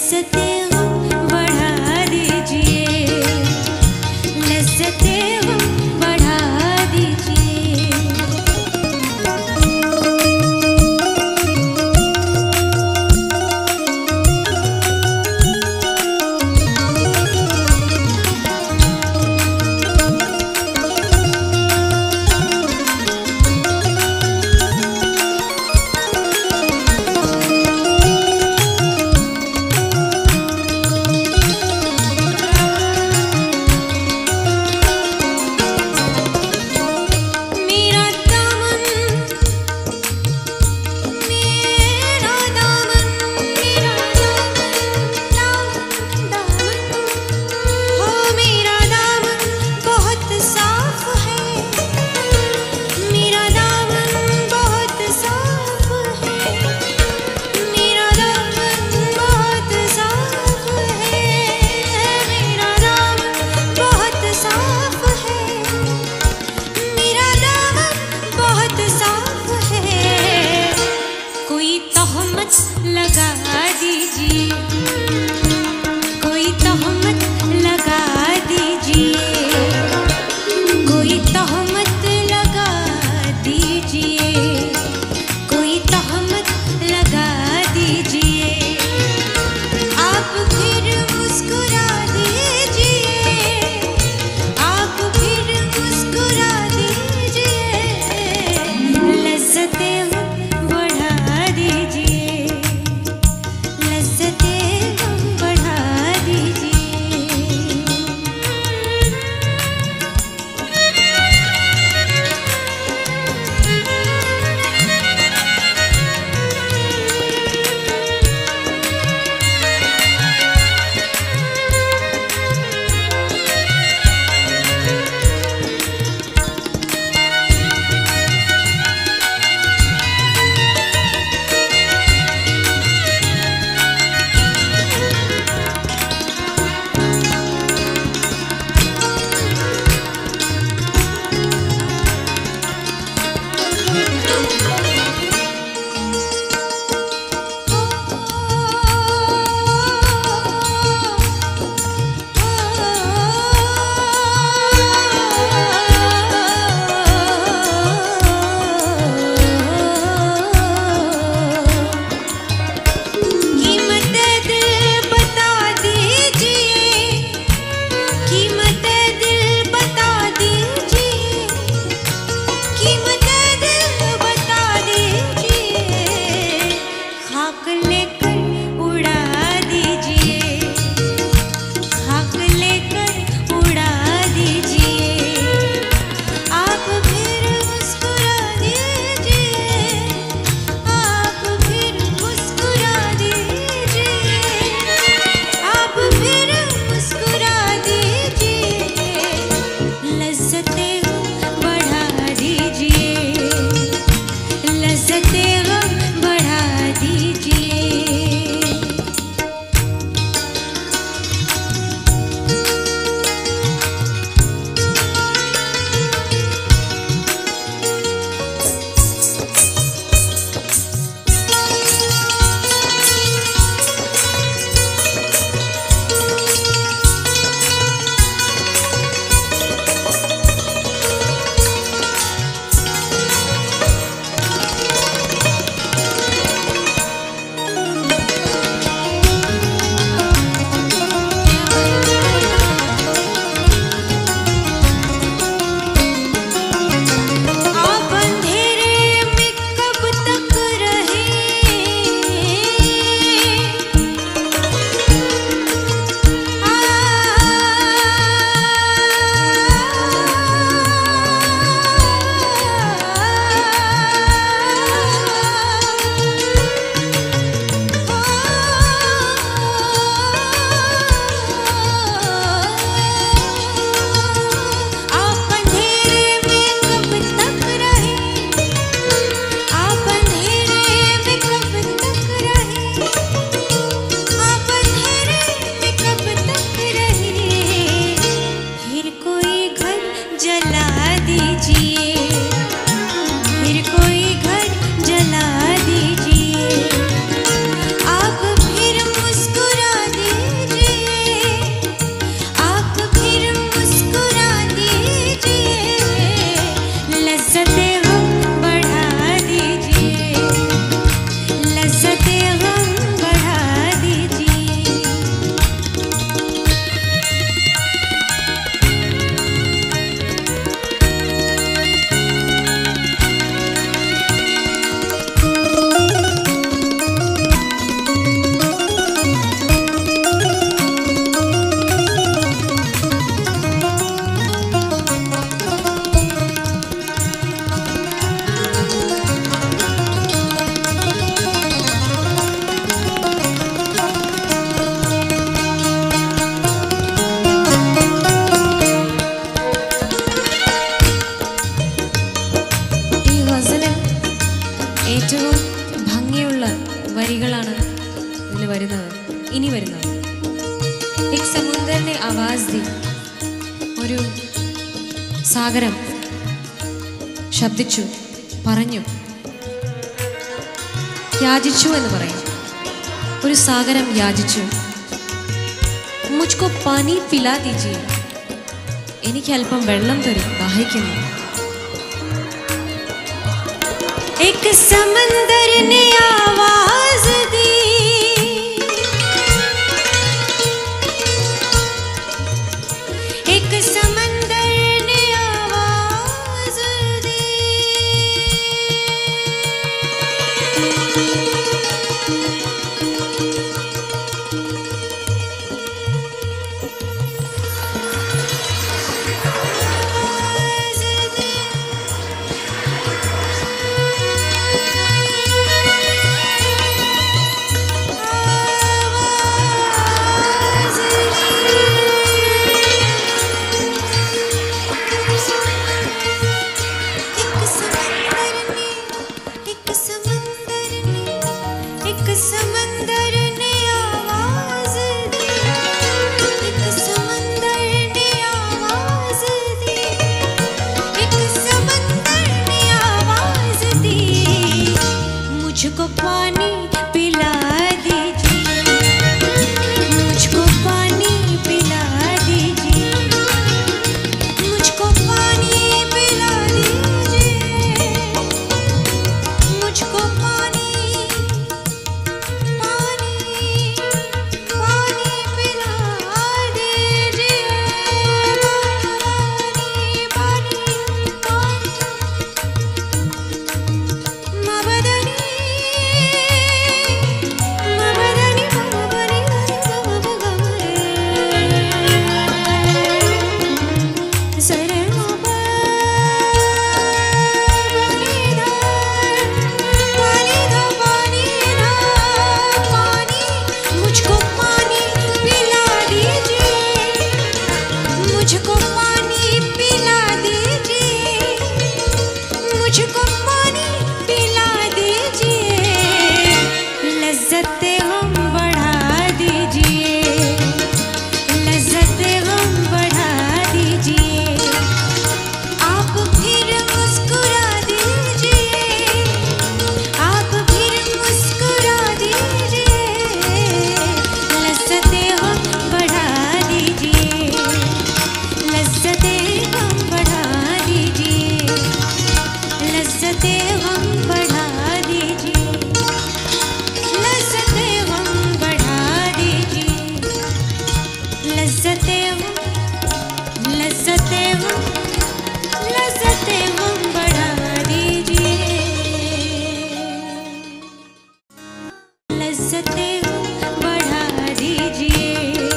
लज्जतें हो बढ़ा दीजिए लज्जतें हो बढ़ा दीजिए ഇനി വരുന്നത് എക് സമുദ്രനെ ആവാസ് ദി ഒരു സാഗരം ശബ്ദിച്ചു പറഞ്ഞു യാചിച്ചു എന്ന് പറയും ഒരു സാഗരം യാചിച്ചു മുജ്കോ പാനി പിലാ ദീജിയെ എനിക്ക് അല്പം വെള്ളം തരും ദാഹിക്കുന്നു एक समंदर ने आवाज दी एक समंदर ने आवाज दी आवाज दी समंदर ने आवाज दी एक समंदर ने आवाज दी एक समंदर ने आवाज दी मुझको पानी पिला दीजिए मुझको पानी पिला दीजिए मुझको पानी पिला दीजिए मुझको पानी पानी पानी पिला दीजिए पानी पानी पानी मबदनी मबदनी मबदनी मबगमरे शरणों पानी दो पानी दो पानी दो पानी मुझको पानी पिला दीजिए मुझको पानी पिला दीजिए मुझको पानी पिला दीजिए लज्जतें हम बढ़ा दीजिए लज्जतें हम बढ़ा दीजिए आप फिर मुस्कुरा दीजिए आप फिर मुस्कुरा दीजिए लज्जतें हम बढ़ा दीजिए लज्जतें हम बढ़ा दीजिए लज्जतें हम बढ़ा दीजिए लज्जतें हम बढ़ा दीजिए लज्जतें हम लज्जतें हम लज्जतें हम बढ़ा दीजिए लज्जतें हम बढ़ा दीजिए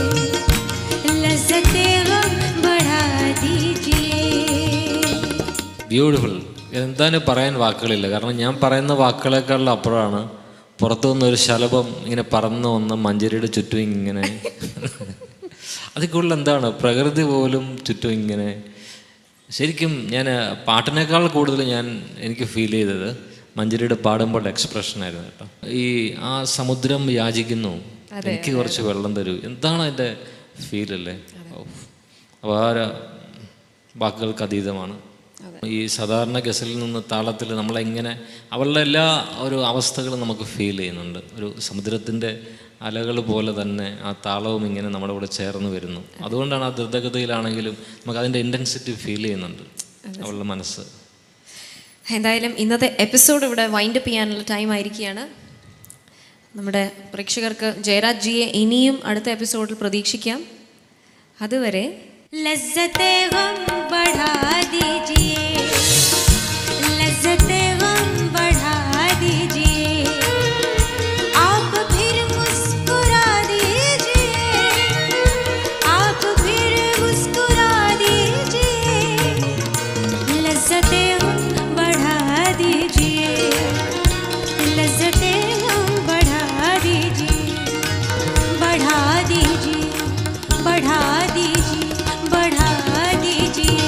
लज्जतें हम बढ़ा दीजिए ബ്യൂട്ടിഫുൾ എന്തായാലും പറയാൻ വാക്കുകളില്ല കാരണം ഞാൻ പറയുന്ന വാക്കുകളെക്കാളും അപ്പുറമാണ് പുറത്തു നിന്നൊരു ശലഭം ഇങ്ങനെ പറന്നു വന്ന് മഞ്ചേരിയുടെ ചുറ്റും ഇങ്ങനെ അതിൽ കൂടുതൽ എന്താണ് പ്രകൃതി പോലും ചുറ്റും ഇങ്ങനെ ശരിക്കും ഞാൻ പാട്ടിനേക്കാൾ കൂടുതൽ ഞാൻ എനിക്ക് ഫീൽ ചെയ്തത് മഞ്ചേരിയുടെ പാടുമ്പോൾ എക്സ്പ്രഷൻ ആയിരുന്നു കേട്ടോ ഈ ആ സമുദ്രം യാചിക്കുന്നു എനിക്ക് കുറച്ച് വെള്ളം തരൂ എന്താണ് അതിൻ്റെ ഫീലല്ലേ അപ്പോൾ ആ ഒരു വാക്കുകൾക്ക് അതീതമാണ് ഈ സാധാരണ ഗസലിൽ നിന്ന് താളത്തിൽ നമ്മളെങ്ങനെ അവളുടെ എല്ലാ ഒരു അവസ്ഥകളും നമുക്ക് ഫീൽ ചെയ്യുന്നുണ്ട് ഒരു സമുദ്രത്തിൻ്റെ അലകൾ പോലെ തന്നെ ആ താളവും ഇങ്ങനെ നമ്മുടെ കൂടെ ചേർന്ന് വരുന്നു അതുകൊണ്ടാണ് ആ ദ്രുതഗതിയിലാണെങ്കിലും നമുക്ക് അതിൻ്റെ ഇൻറ്റൻസിറ്റി ഫീൽ ചെയ്യുന്നുണ്ട് അവളുടെ മനസ്സ് എന്തായാലും ഇന്നത്തെ എപ്പിസോഡ് ഇവിടെ വൈൻഡ് അപ്പ് ചെയ്യാനുള്ള ടൈം ആയിരിക്കുകയാണ് നമ്മുടെ പ്രേക്ഷകർക്ക് ജയരാജ് ജിയെ ഇനിയും അടുത്ത എപ്പിസോഡിൽ പ്രതീക്ഷിക്കാം അതുവരെ लज्जतें हम बढ़ा दीजिए लज्जतें हम बढ़ा दीजिए आप फिर मुस्कुरा दीजिए आप फिर मुस्कुरा दीजिए लज्जतें हम बढ़ा दीजिए लज्जतें हम बढ़ा दीजिए बढ़ा दीजिए बढ़ा दीजिए बढ़ा दीजिए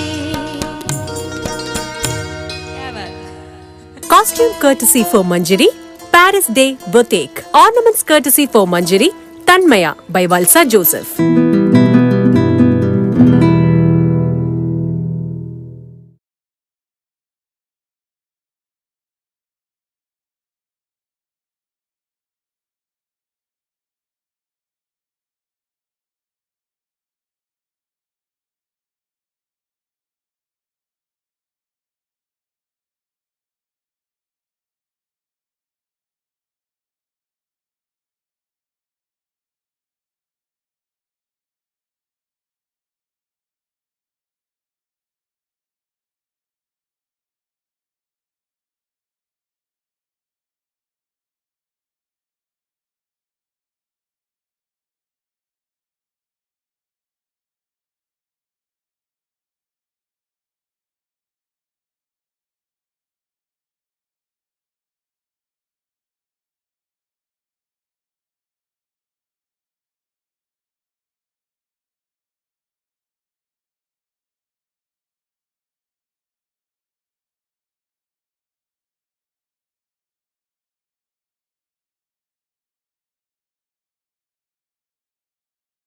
क्या बात Costume courtesy for Manjari, Paris Day Boutique. Ornaments courtesy for Manjari, Thanmaya by Valsa Joseph